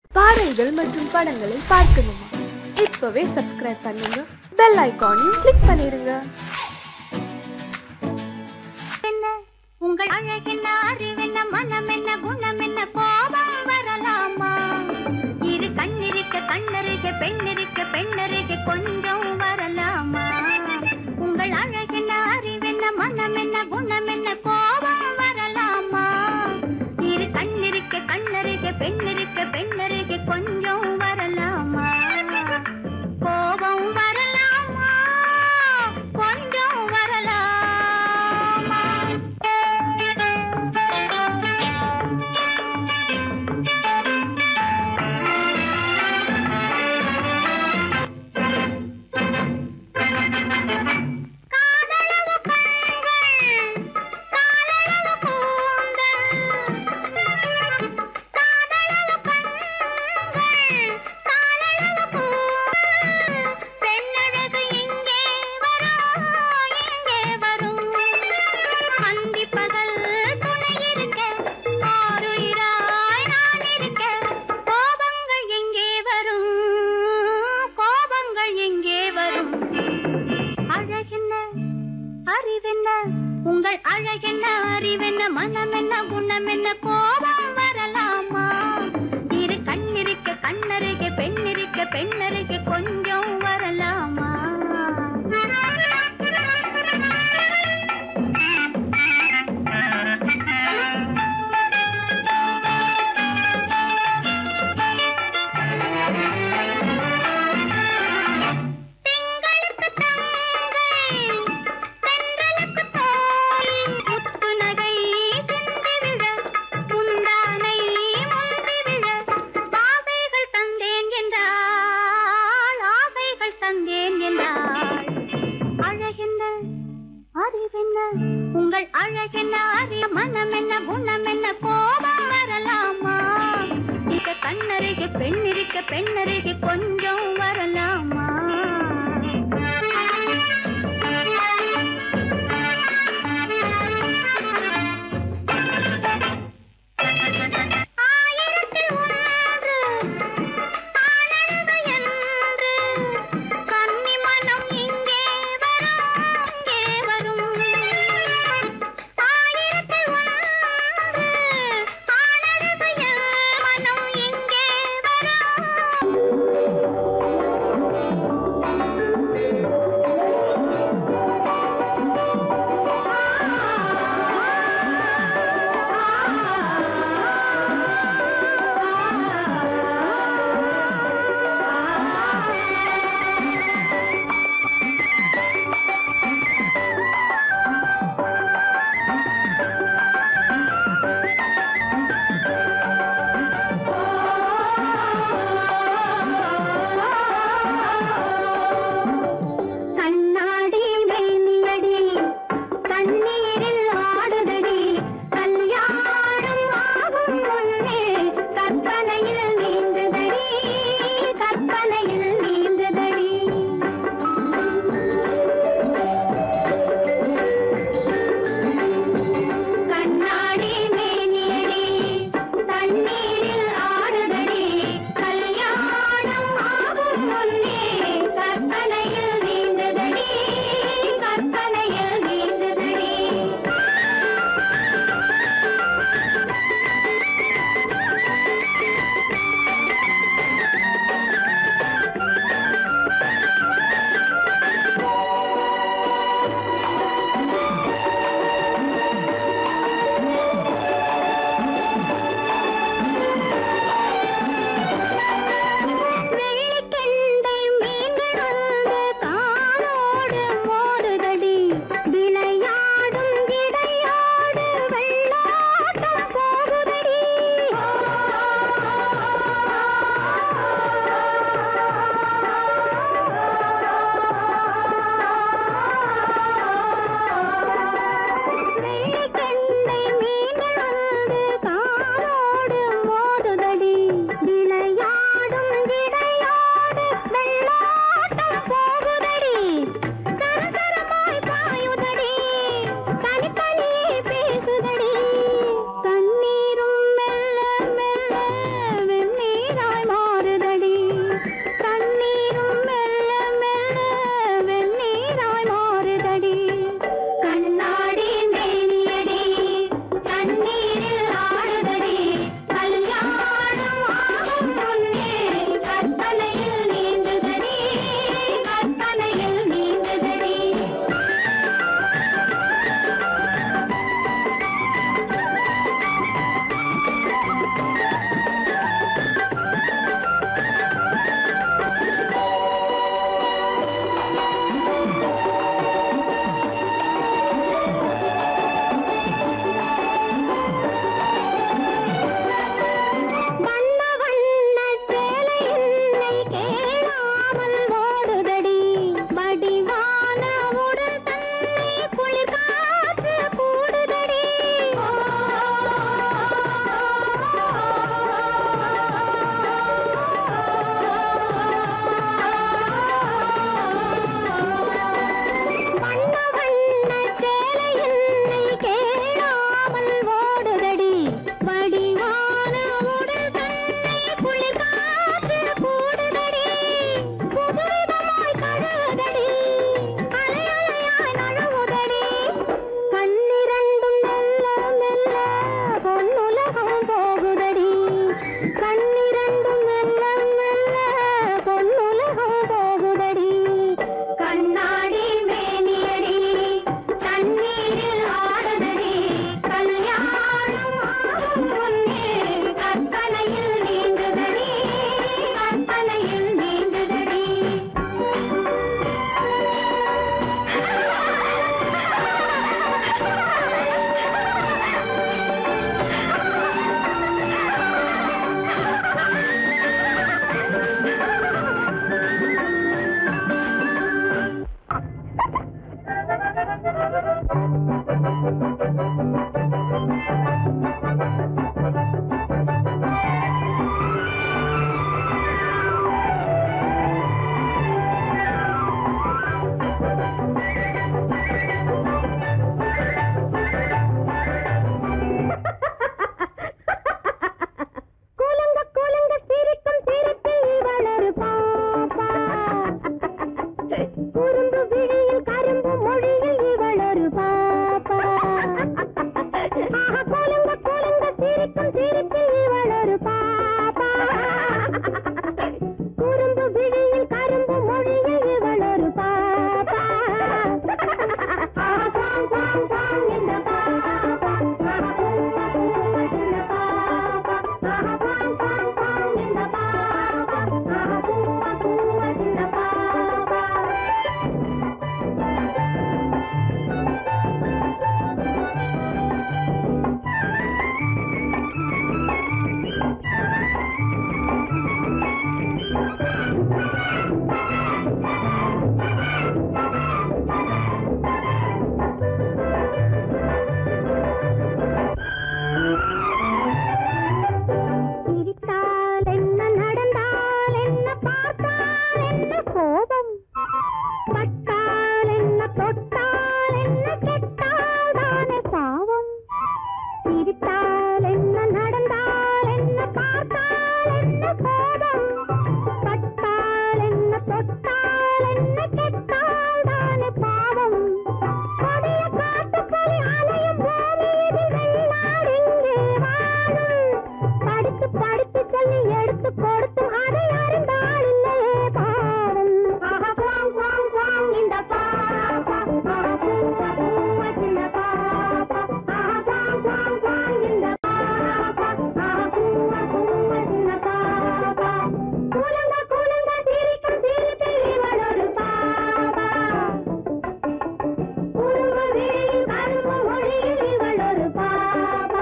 பாடல்கள் மற்றும் படங்களை பார்க்கணுமா இப்பவே சப்ஸ்கிரைப் பண்ணுங்க பெல் ஐகானையும் கிளிக் பண்ணிருங்க என்ன உங்கள் அழகென்ன அறிவென்ன மனம் என்ன குணம் என்ன கோபம் வரலாமா இரு கண்ணிருக்க கண்ணருக பெண்ணிருக்க பெண்ணருக கொஞ்சம் வரலாமா உங்கள் அழகென்ன அறிவென்ன மனம் என்ன குணம் என்ன கோபம் வரலாமா இரு கண்ணிருக்க கண்ணருக பெண்ணிருக்க பெண்ணருக கொஞ்சம் வரலாமா கோபம் வரலாமா கொஞ்சம் வரலாமா காதலவு கண்கள் காலளவு கூந்தல் காதலவு கண்கள் காலளவு கூந்தல் பெண்ணழகு இங்கே வரும் இங்கே வரும் அந்தி பகல் துணை இருக்க ஆருயிராய் நான் இருக்க கோபங்கள் எங்கே வரும் கோபங்கள் எங்கே வரும் அழகென்ன அறிவென்ன உங்கள் அழகென்ன அறிவென்ன மனம் என்ன குணம் என்ன கோபம் வரலாமா இரு கண்ணிருக்க கண்ணருக பெண்ணிருக்க பெண்ணருக கொஞ்சம் வரலாமா திங்களுக்கு தங்கை தென்றலுக்கு தோல் முத்து நகை சிந்தி விழ முந்தானை முந்தி விழ ஆசைகள் தந்தேன் என்றாள் ஆசைகள் தந்தேன் என்றாள் அழகென்ன அறிவென்ன உங்கள் அழகென்ன அறி மனம் என்ன குணம் என்ன கோபம் வரலாமா இத கண்ணருகே பெண் இருக்க பெண்ணருகே கொஞ்சம் வரலாமா ஆயிரத்தில் ஒன்று ஆனழகு என்று கன்னி மனம் இங்கே வரும் இங்கே வரும் ஆயிரத்தில் ஒன்று ஆனழகு என் மனம் இங்கே வரும் கோபம் பட்டால் என்ன தொட்டால் என்ன கெட்டால் தானே பாவம் சிரித்தால் என்ன நடந்தால் என்ன பார்த்தால் என்ன கோபம் பட்டால் என்ன தொட்டால் என்ன கெட்டால் தானே பாவம் கொடிய காட்டுக்குள் அலையும் பூமியில் வெள்ளாடு இங்கே வாழும் படித்து படித்து சொல்லி எடுத்து கொடுத்து அதை அறிந்தால் இல்லையே பாவம் ஆஹா குவாங் குவாங் குவாங் இந்த பாப்பா ஆஹா பூவா பூவா சின்ன பாப்பா ஆஹா குவாங் குவாங் குவாங் இந்த பாப்பா ஆஹா பூவா பூவா சின்ன பாப்பா கூலங்க கூலங்க சிரிக்கும் சிரிப்பில் இவள் ஒரு பாப்பா குறும்பு விழியில் கரும்பு மொழியில் இவள் ஒரு பாப்பா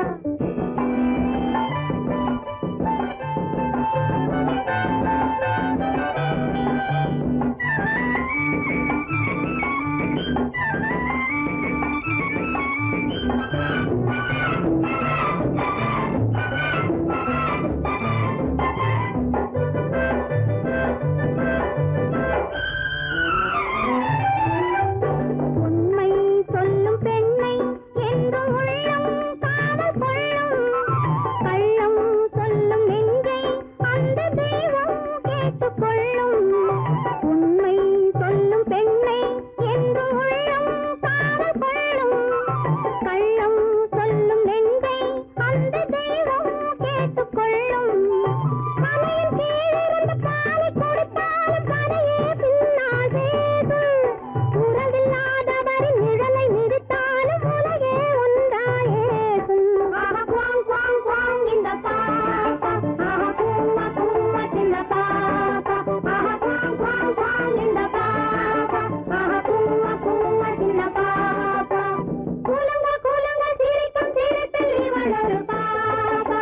உண்மை சொல்லும் பெண்ணை என்று உள்ளம் காதல் கொள்ளும் கள்ளம் சொல்லும் நெஞ்சை அந்த தெய்வம் கேட்டுக்கொள்ளும் உண்மை சொல்லும் பெண்ணை என்று உள்ளம் காதல் கொள்ளும் கள்ளம் சொல்லும் நெஞ்சை அந்த தெய்வம் கேட்டுக்கொள்ளும் கலையின் கீழிருந்து பாலை கொடுத்தாலும் கதையே பின்னால் பேசும் உறவில்லாதவரின் நிழலை நிறுத்தாலும் உலகே ஒன்றாயேசும் ஆஹா குவாங் குவாங் குவாங் இந்த பாப்பா ஆஹா பூவா பூவா சின்ன பாப்பா ஆஹா குவாங் குவாங் குவாங் இந்த பாப்பா ஆஹா பூவா பூவா சின்ன பாப்பா கூலங்க கூலங்க சிரிக்கும் சிரிப்பில் இவள் ஒரு பாப்பா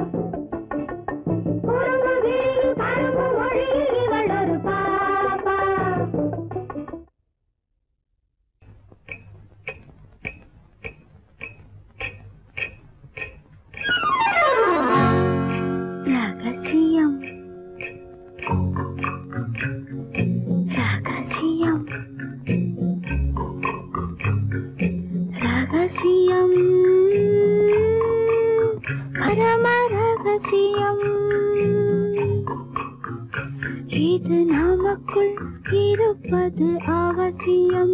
குறும்பு விழியில் கரும்பு மொழியில் இவள் ஒரு பாப்பா ரகசியம் ரகசியம் ரகசியம் பரம ரகசியம் இது நமக்குள் இருப்பது அவசியம்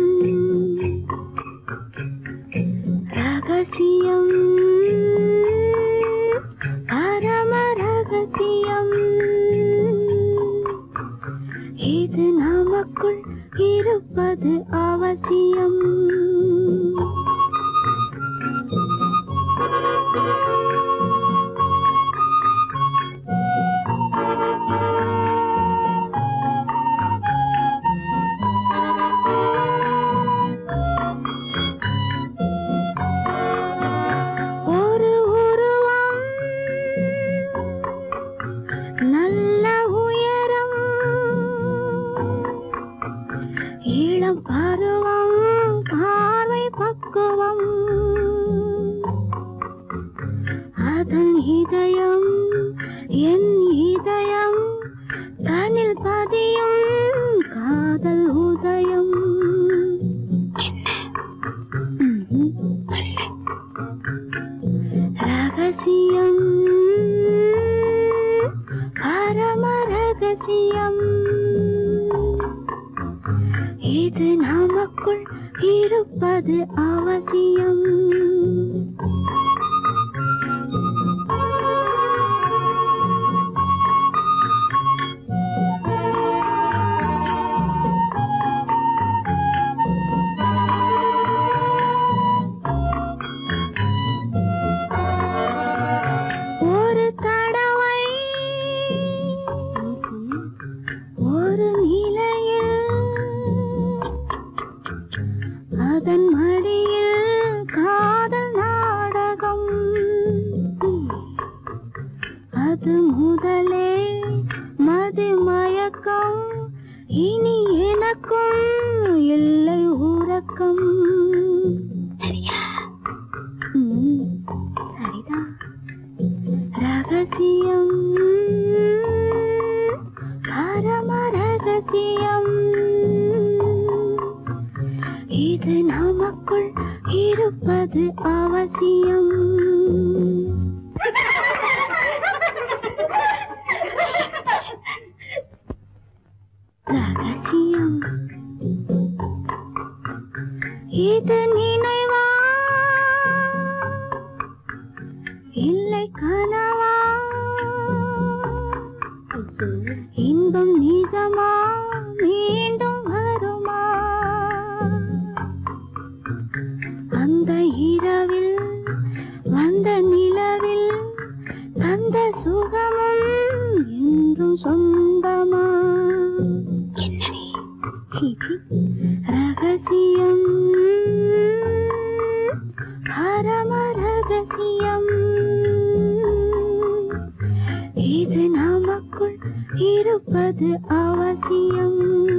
ரகசியம் பரம ரகசியம் இது நமக்குள் இருப்பது அவசியம் ஒரு உருவம் நல்ல உயரம் இளம் பருவம் பார்வை பக்குவம் அதன் இதயம் என் இதயம் தனில் பதியும் காதல் உதயம் ம்ஹும். ரகசியம் பரம ரகசியம் இது நமக்குள் இருப்பது அவசியம் ஒரு தடவை ஒரு நிலையில் அதன் மடியில் காதல் நாடகம் அது முதலே மது மயக்கம் இனி எனக்கும் இல்லை உறக்கம் சரியா ம், சரிதான் ரகசியம் பரம ரகசியம் இருப்பது அவசியம் ரகசியம் இது நினைவா இல்லை கனவா இன்பம் நிஜமா மீண்டும் வருமா அந்த இரவில் வந்த நிலவில் தந்த சுகமும் என்றும் சொந்தமா என்னடி சீச்சி ரகசியம் பரம ரகசியம் இது நமக்குள் இருப்பது அவசியம்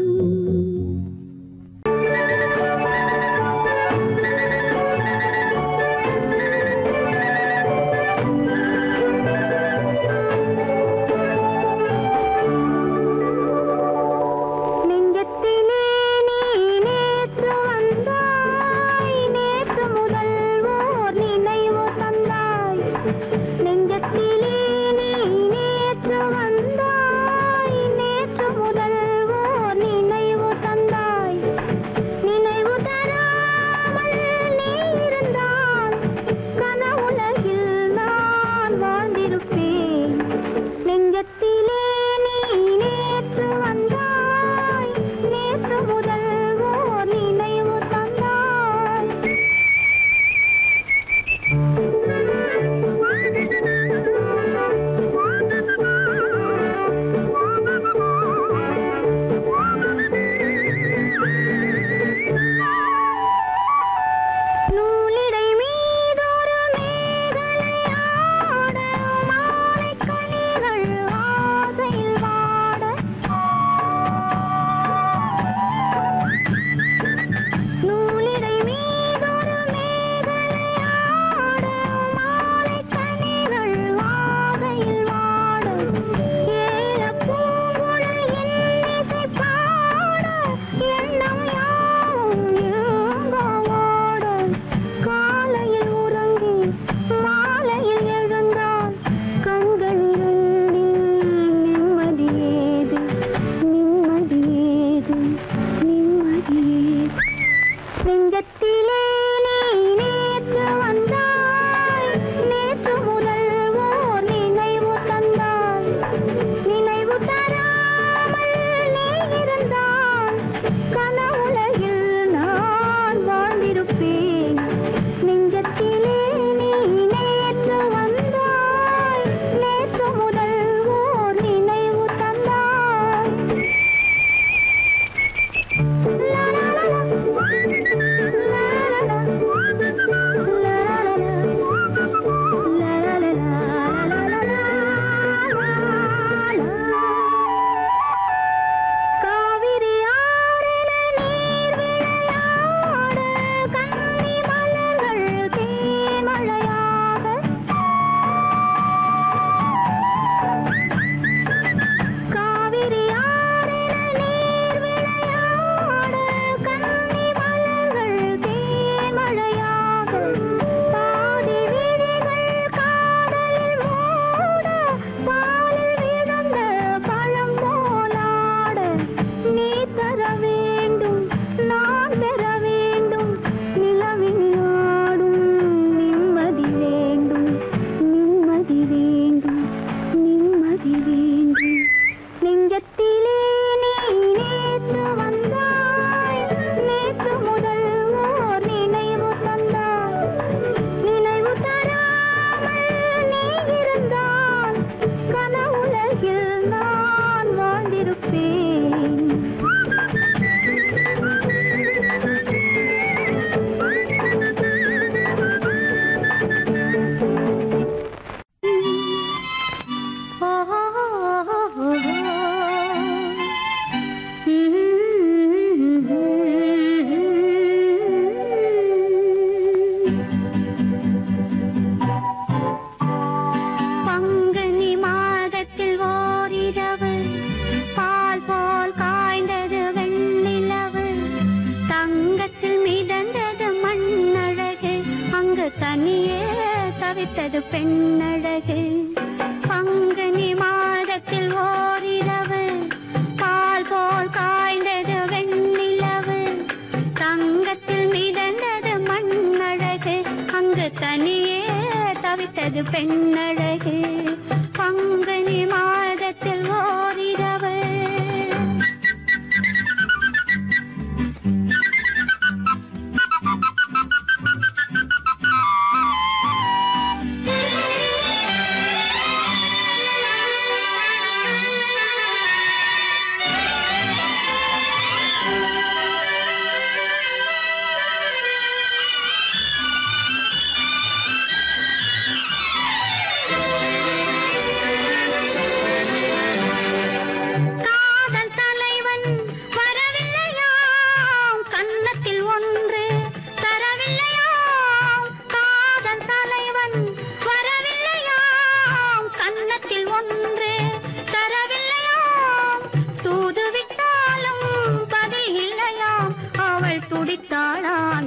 நெஞ்சத்திலே நீ நேற்று வந்தாய் நேற்று முதல் ஓர் நினைவு தந்தாய் நெஞ்சத்திலே நீ நேற்று வந்தாய் நேற்று முதல் ஓர் நினைவு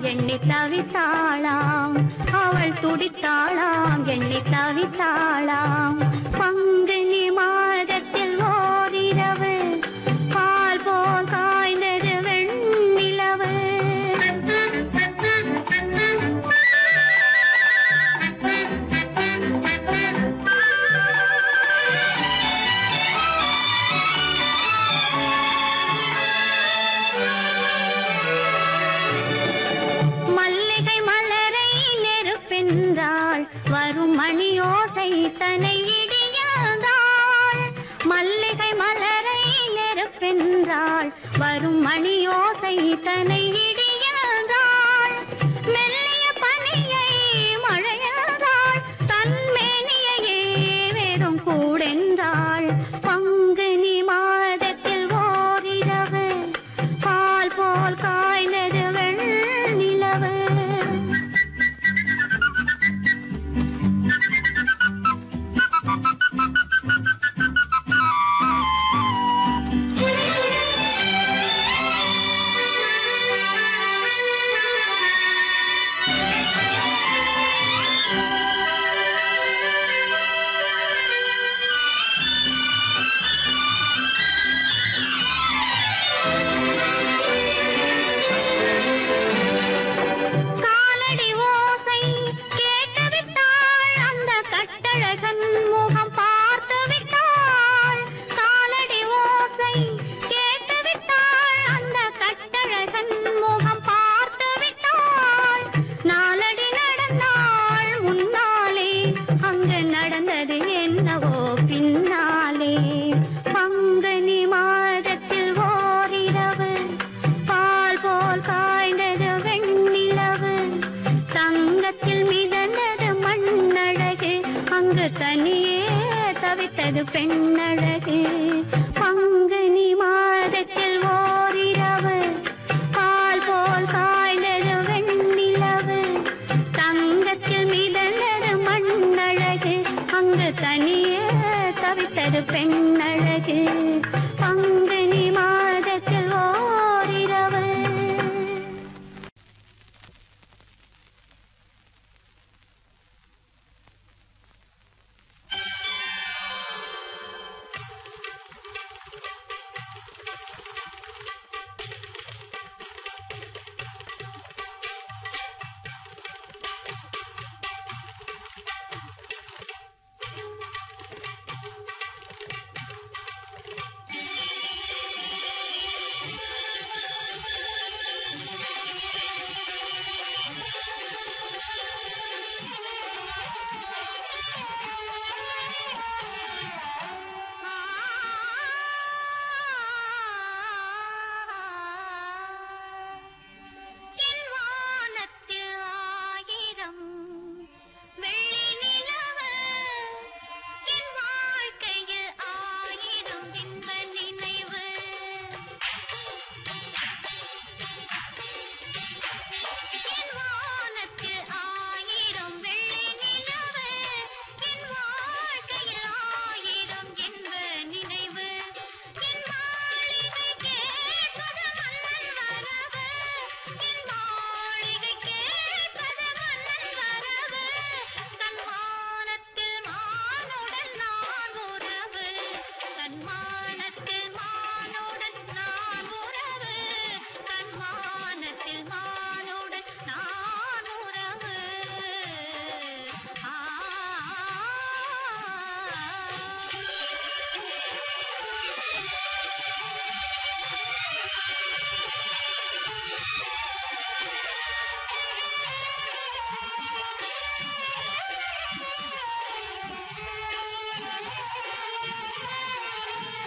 எண்ணி தவித்தாளாம் அவள் துடித்தாளாம் எண்ணி தவித்தாளாம் பங்குனி மாதத்தில் ஓரிரவு பால் போல் காய்ந்தது வெண்ணிலவு மல்லிகை மலரை நெருப்பென்றாள் வரும் மணியோசை தனை இடியாதாள் மல்லிகை மலரை நெருப்பென்றாள் வரும் மணியோசை தனை இடியாதாள் மெல்லிய பனியை மழையாதாள் தன்மேனியையே வெறும் கூடென்றாள் பங்குனி மாதத்தில் ஓரிரவு பால் போல் காய்ந்தது வெண்ணிலவு காலடி ஓசை கேட்டுவிட்டாள் அந்த கட்டழகன் முகம் பார்த்து விட்டாள் காலடி ஓசை கேட்டுவிட்டாள் அந்த கட்டழகன் முகம் பார்த்து விட்டாள் நாலடி நடந்தாள் முன்னாலே அங்கு நடந்தது என்னவோ பின்னாலே பங்குனி மாதத்தில் ஓரிரவு பால் போல் காய்ந்தது வெண்ணிலவு தங்கத்தில் மிதந்தது மண்ணழகு அங்கு தனியே தவித்தது பெண்ணழகு பங்குனி மாதத்தில் ஓரிரவு பால் போல் காய்ந்தது வெண்ணிலவு தங்கத்தில் மிதந்தது மண்ணழகு அங்கு தனியே தவித்தது பெண்ணழகு பங்குனி மாதத்தில் ஓரிரவு என் வானத்தில் ஆயிரம் வெள்ளி நிலவு என் வாழ்க்கையில் ஆயிரம் இன்ப நினைவு என் வானத்தில் ஆயிரம் வெள்ளி நிலவு என் வாழ்க்கையில் ஆயிரம் இன்ப நினைவு என் மாளிகை கேட்பது மன்னன் வரவு என் மாளிகை கேட்பது மன்னன் வரவு தன் வானத்தில் மானுடன் நான் உறவு தன் வானத்தில் மானுடன் நான் உறவு தன் வானத்தில் மானுடன் நான் உறவு ஆ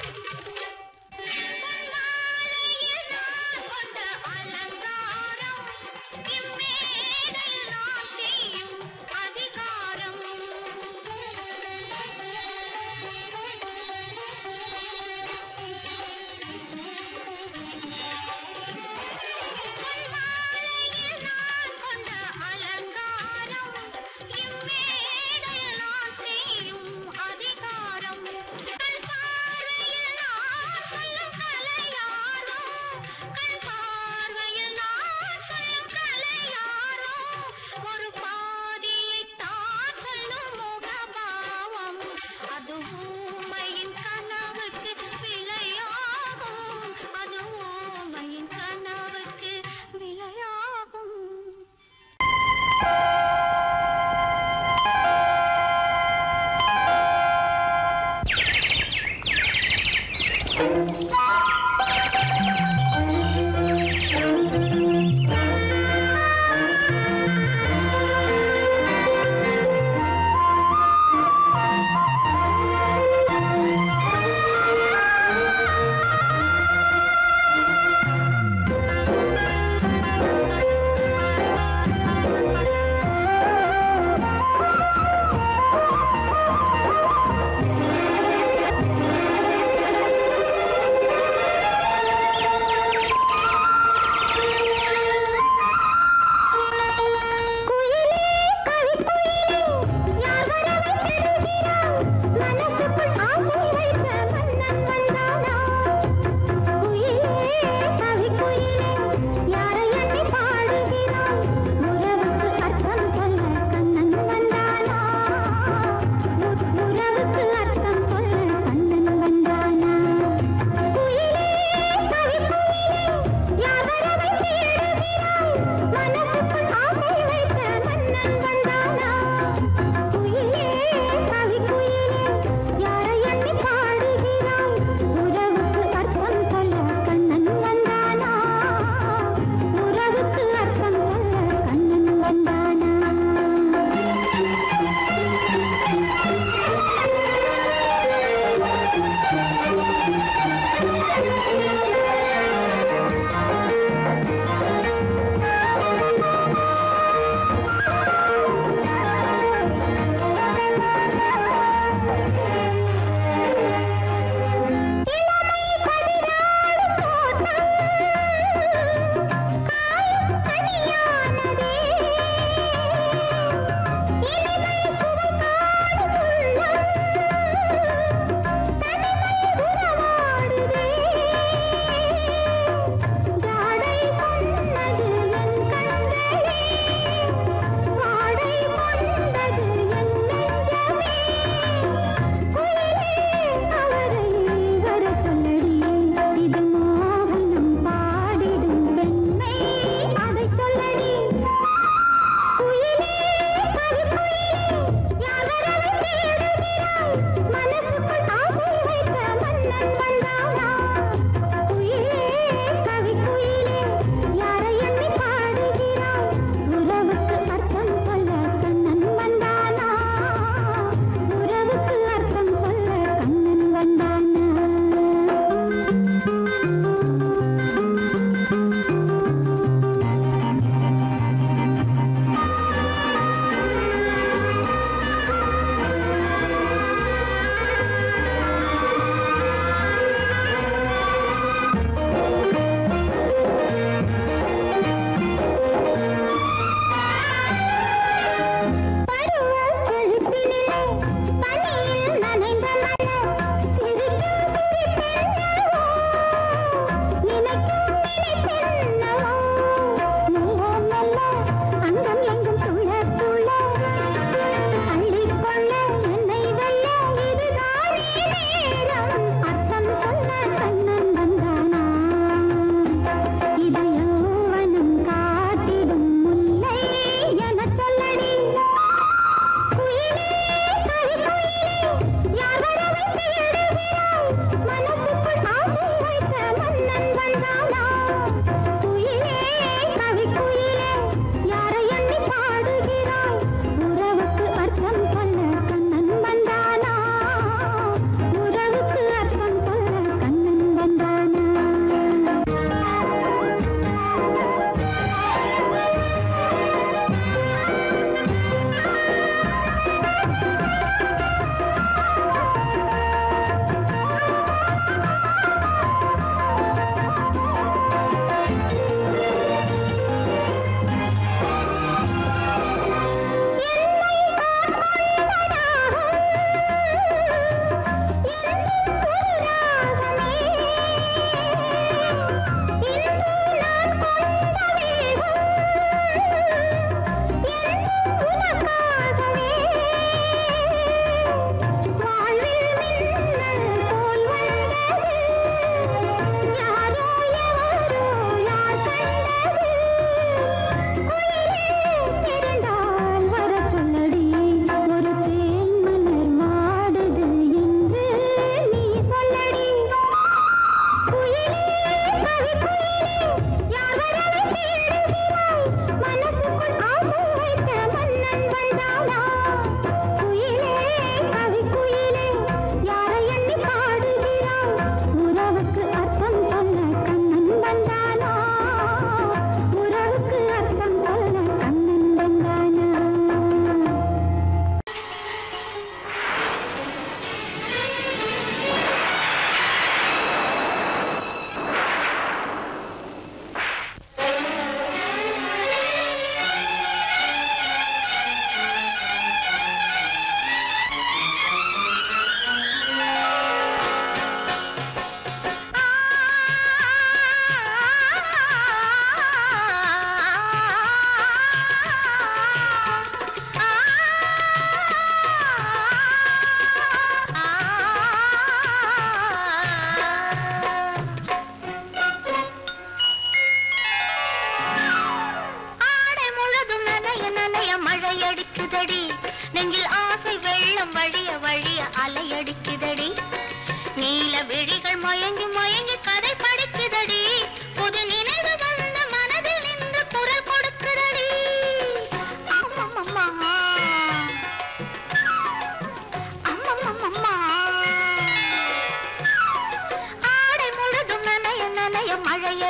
பொன்மாலையில் நான் கொண்ட அலங்காரம் இம்மேடையில் நான் செய்யும் அதிகாரம் பொன்மாலையில் நான் கொண்ட அலங்காரம் இம்மேடையில் நான் செய்யும் அதிகாரம் கண் பார்வையில் நான் சொல்லும் கலையாரோ கண் பார்வையில் நான் சொல்லும் கலையாரோ ஒரு பாதியைத் தான் சொல்லும் முகபாவம் அது ஊமையின் கனவுக்கு விளையாகும் அது ஊமையின் கனவுக்கு விளையாகும்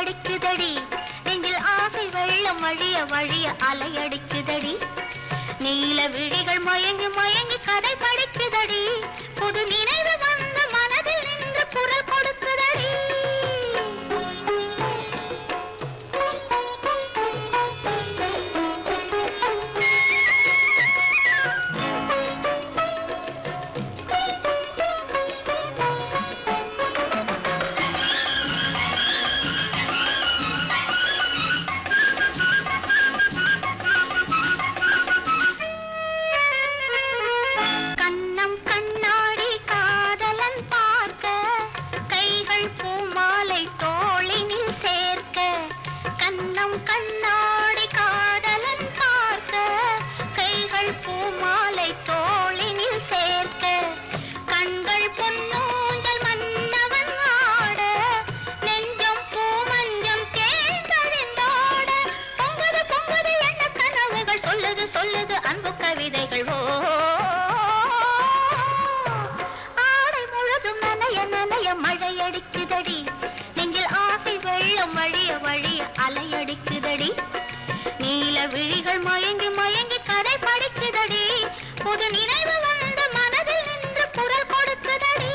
படிக்குதடி நெஞ்சில் ஆசை வெள்ளம் வழிய வழிய அலையடிக்குதடி நீல விழிகள் மயங்கி மயங்கி கதை படிக்குதடி புது நினைவு வந்து மனதில் நின்று குரல் கொடுக்குதடி கண்ணம் கண்ணாடி காதலன் பார்க்க கைகள் பூமாலை தோளினில் சேர்க்க கண்ணம் கண்ணாடி காதலன் பார்க்க கைகள் பூமாலை தோளினில் சேர்க்க கண்கள் பொன்னூஞ்சல் மன்னவன் ஆட நெஞ்சம் பூமஞ்சம் தேர்ந்தழிந்தாட பொங்குது பொங்குது என்ன கனவுகள் சொல்லுது சொல்லுது அன்பு கவிதைகள் ஓ ஆடை முழுதும் நனைய நனைய மழை அடிக்குதடி நெஞ்சில் ஆசை வெள்ளம் வழிய வழிய அலையடிக்குதடி நீல விழிகள் மயங்கி மயங்கி கதை படிக்குதடி புது நினைவு வந்து மனதில் நின்று குரல் கொடுக்குதடி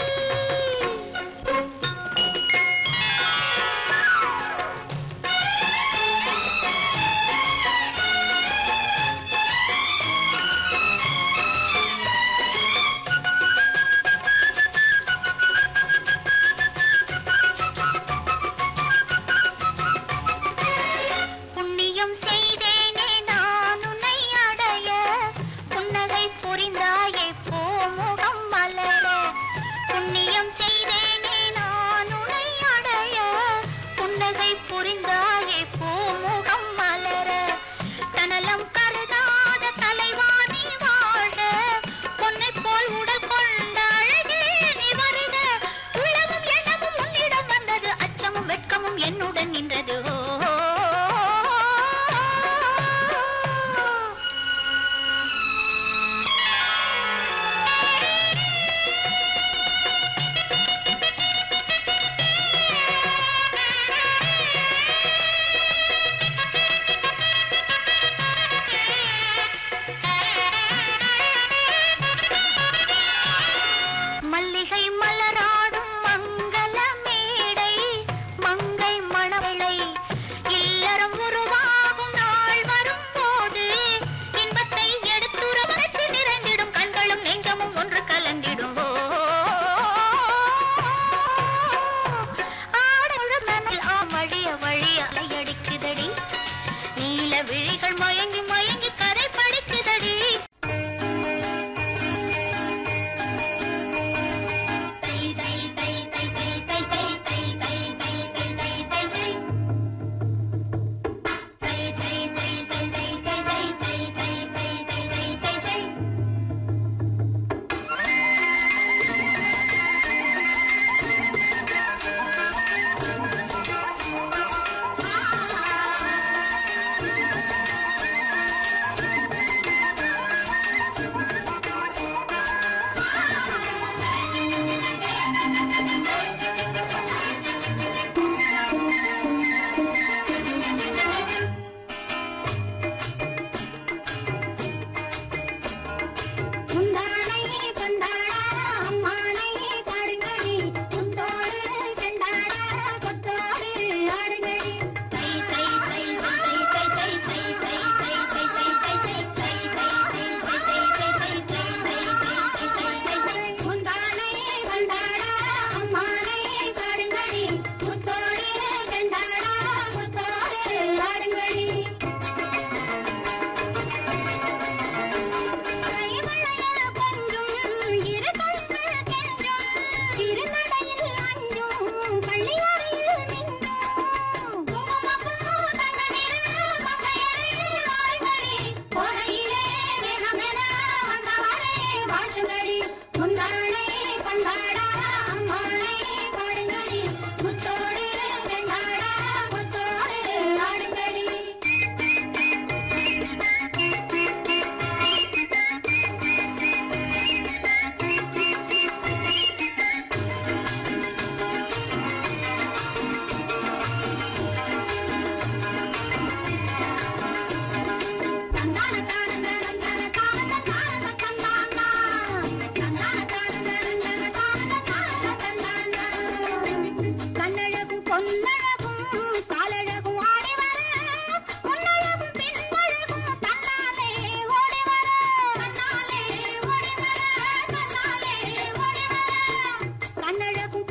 புண்ணியம் செய்தேனே நான் உன்னை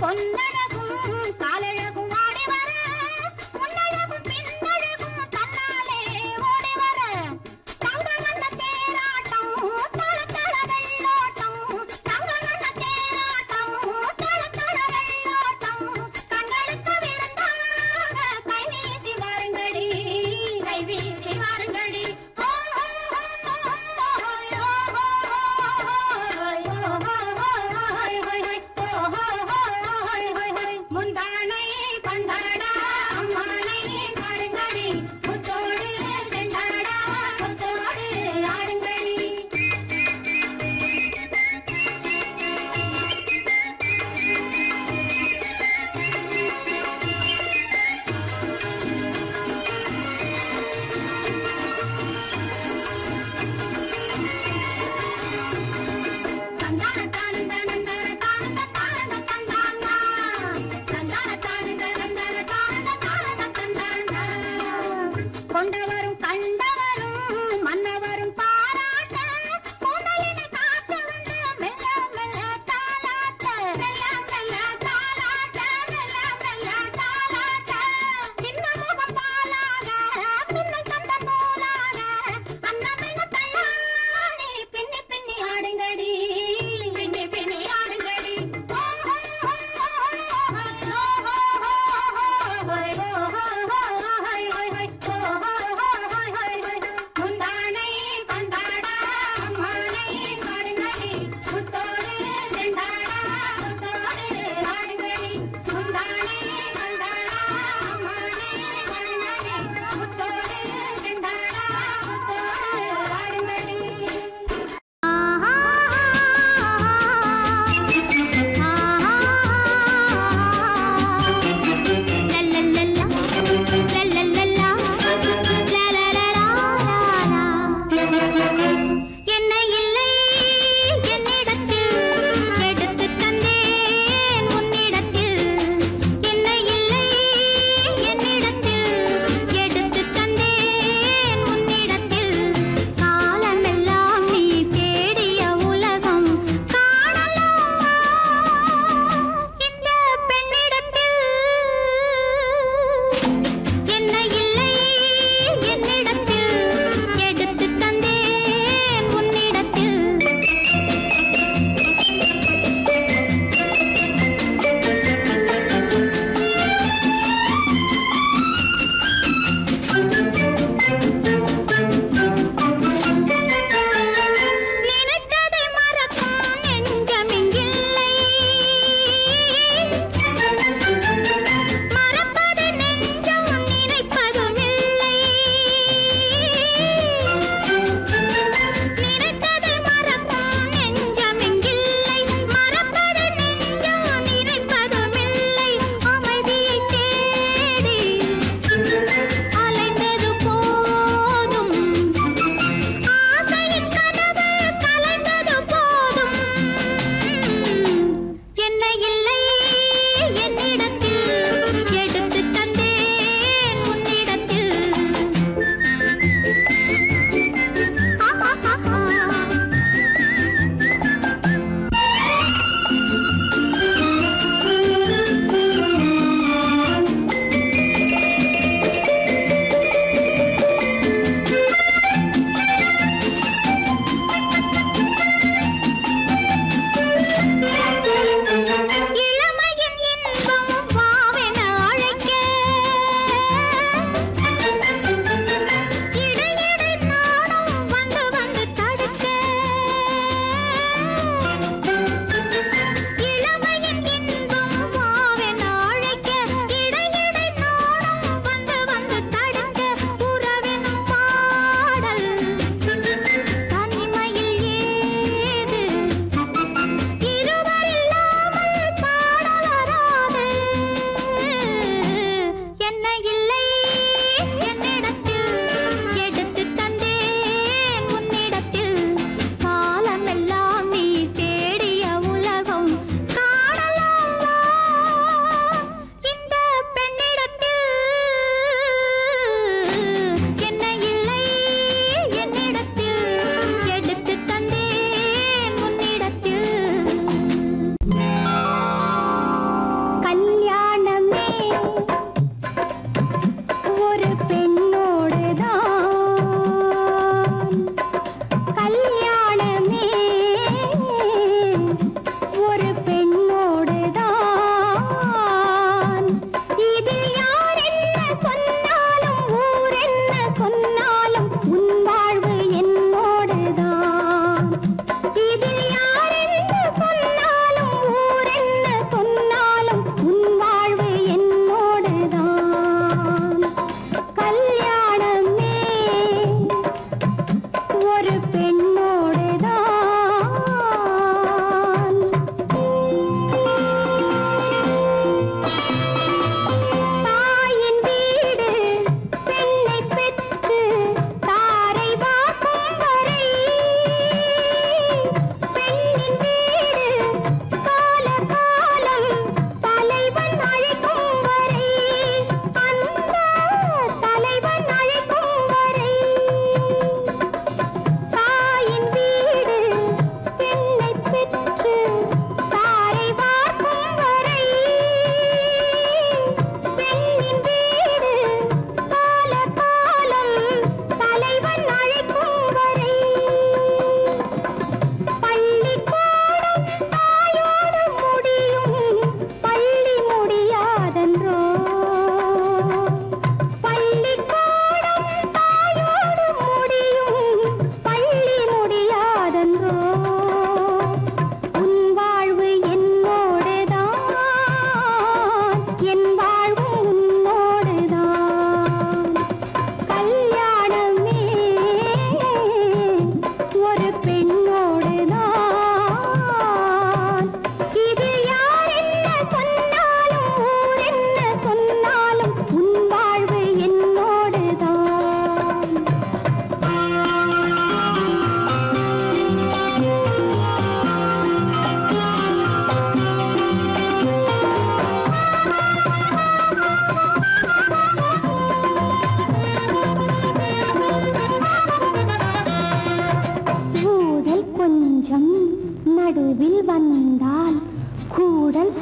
பொன்னழகும் காலழகும் ஆடி வர முன்னழகும் பின்னழகும் தன்னாலே ஓடி வர தங்க வண்ண தேராட்டம் தள தள வெள்ளோட்டம் தங்க வண்ண தேராட்டம் தள தள வெள்ளோட்டம் கண்களுக்கு விருந்தாக கை வீசி வாருங்கடி கை வீசி வாருங்கடி ஓ ஓ ஓ ஓ ஓ ஓ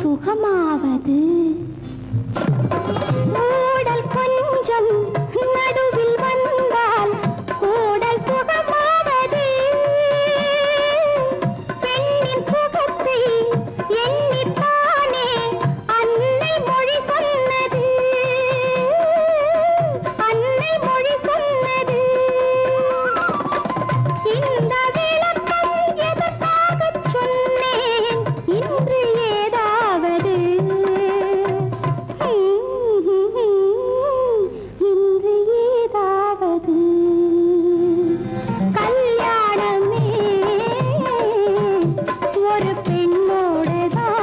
சுகமாவது ஊடல் கொஞ்சம் நடுவில் வந்தால் கூடல் சுகமாவது பெண்ணின் சுகத்தை எண்ணித்தானே அன்னை மொழி சொன்னது அன்னை மொழி சொன்னது இந்த விளக்கம் எதற்காகச் சொன்னேன் இன்று ஏதாவது இன்று ஏதாவது கல்யாணமே ஒரு பெண்ணோடுதான்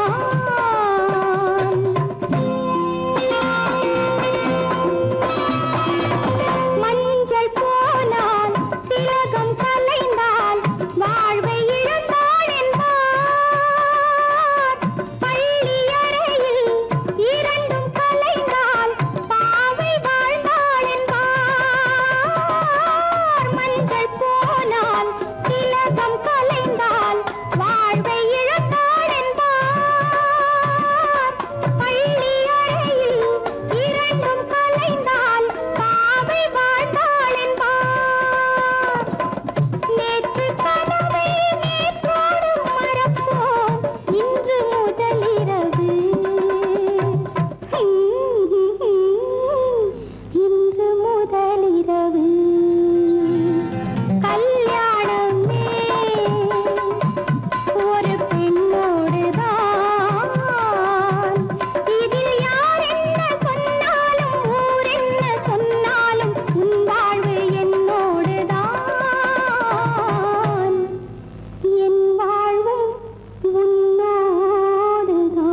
மஞ்சள் போனால் திலகம் கலைந்தால் வாழ்வை இழந்தாள் என்பார் பள்ளி அறையில் இரண்டும் கலைந்தால் பாவை வாழ்ந்தாள் என்பார் மஞ்சள் போனால் திலகம் கலைந்தால் வாழ்வை இழந்தாள் என்பார் பள்ளி அறையில் இரண்டும் கலைந்தால் பாவை வாழ்ந்தாள் என்பார் நேற்று கனவை நேற்றோடு மறப்போம் இன்று முதலிரவு இன்று முதலிரவு கல்யாணமே ஒரு பெண்ணோடுதான் இதில் யார் என்ன சொன்னாலும் ஊர் என்ன சொன்னாலும் உன் வாழ்வு என்னோடுதான் என் வாழ்வும் உன்னோடுதான்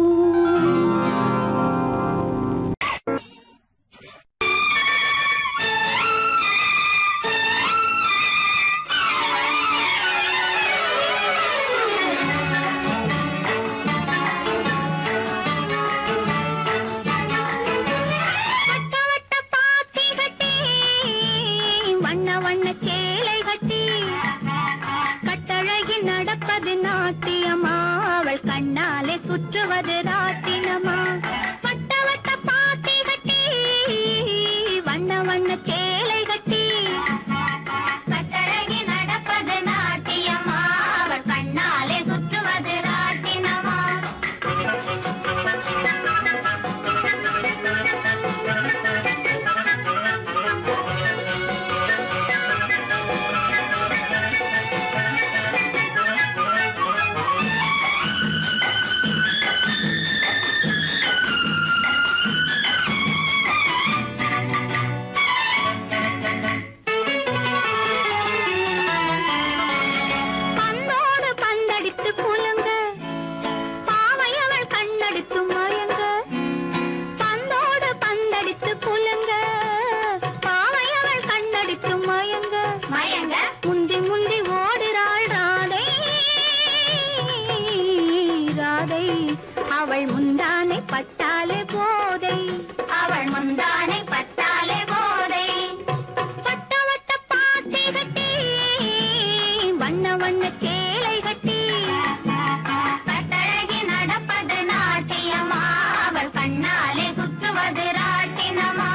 வட்ட வட்ட பாத்தி கட்டி வண்ண வண்ண சேலை கட்டி கட்டழகி நடப்பது நாட்டியமா அவள் கண்ணாலே சுற்றுவது ராட்டினமா வட்ட வட்ட பாத்தி கட்டி வண்ண வண்ண சேலை கட்டி கட்டழகி நடப்பது நாட்டியமா அவள் கண்ணாலே சுற்றுவது ராட்டினமா பந்தோடு பந்தடித்து குலுங்க பாவை அவள் கண்ணடித்து மயங்க பந்தோடு பந்தடித்து குலுங்க பாவை அவள் கண்ணடித்து மயங்க மயங்க முந்தி முந்தி ஓடுறாள் ராதை ராதை அவள் முந்தானை பட்டாலே போதை அவள் முந்தானை பட்டாலே போதை வட்ட வட்ட பாத்தி கட்டி வண்ண வண்ண சேலை கட்டி கட்டழகி நடப்பது நாட்டியமா அவள் கண்ணாலே சுற்றுவது ராட்டினமா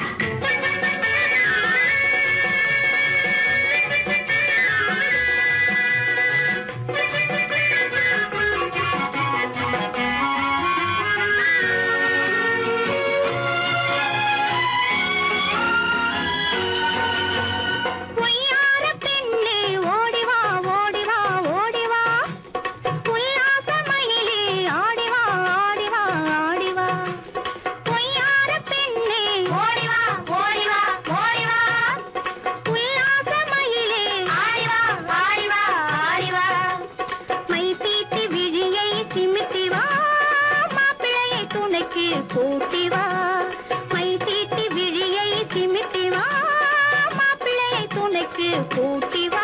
பொய்யான பெண்ணே ஓடிவா ஓடிவா ஓடிவா உல்லாச மயிலே ஆடிவா ஆடிவா ஆடிவா பொய்யான பெண்ணே ஓடிவா ஓடிவா ஓடிவா உல்லாச மயிலே ஆடிவா ஆடிவா ஆடிவா மை தீட்டி விழியை சிமிட்டி வா மாப்பிள்ளையை துணைக்கு கூட்டி வா மை தீட்டி விழியை சிமிட்டி வா மாப்பிள்ளையை துணைக்கு கூட்டி வா